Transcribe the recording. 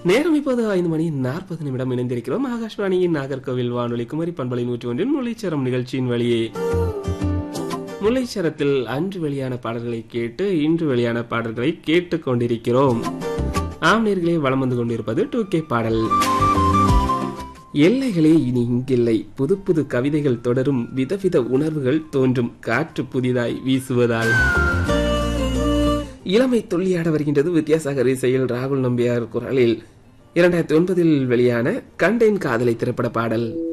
நேரம் இப்போது ஐந்து மணி நாற்பது நிமிடம் இணைந்திருக்கிறோம் ஆகாஷ்வாணியின் நாகர்கோவில் வானொலி குமரி பண்பலை நூற்றி ஒன்றின் முல்லைச்சரம் நிகழ்ச்சியின் வழியே முல்லைச்சரத்தில் அன்று வெளியான பாடல்களை கேட்டு இன்று வெளியான பாடல்களை கேட்டுக் கொண்டிருக்கிறோம் ஆம் நேர்களே வலம் வந்து கொண்டிருப்பது டூ கே பாடல் எல்லைகளே இனி இங்கில்லை புது புது கவிதைகள் தொடரும் விதவித உணர்வுகள் தோன்றும் காற்று புதிதாய் வீசுவதால் இளமை துள்ளியாட வருகின்றது வித்யாசாகர் இசையில் ராகுல் நம்பியார் குரலில் இரண்டாயிரத்தி ஒன்பதில் வெளியான கண்டேன் காதலை திரைப்பட பாடல்